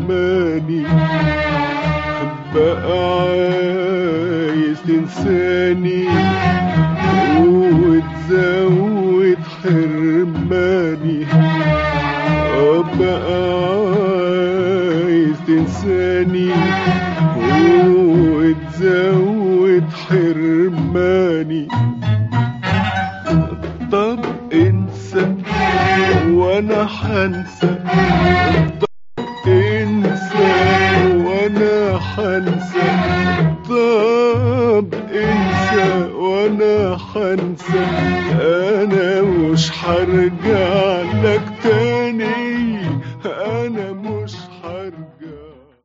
حرماني بقى عايز تنساني وتزود حرماني آه بقى عايز تنساني وتزود حرماني طب انسى وانا حنسى طب انسى وانا حنسى طب انسى وانا حنسى انا مش حرجع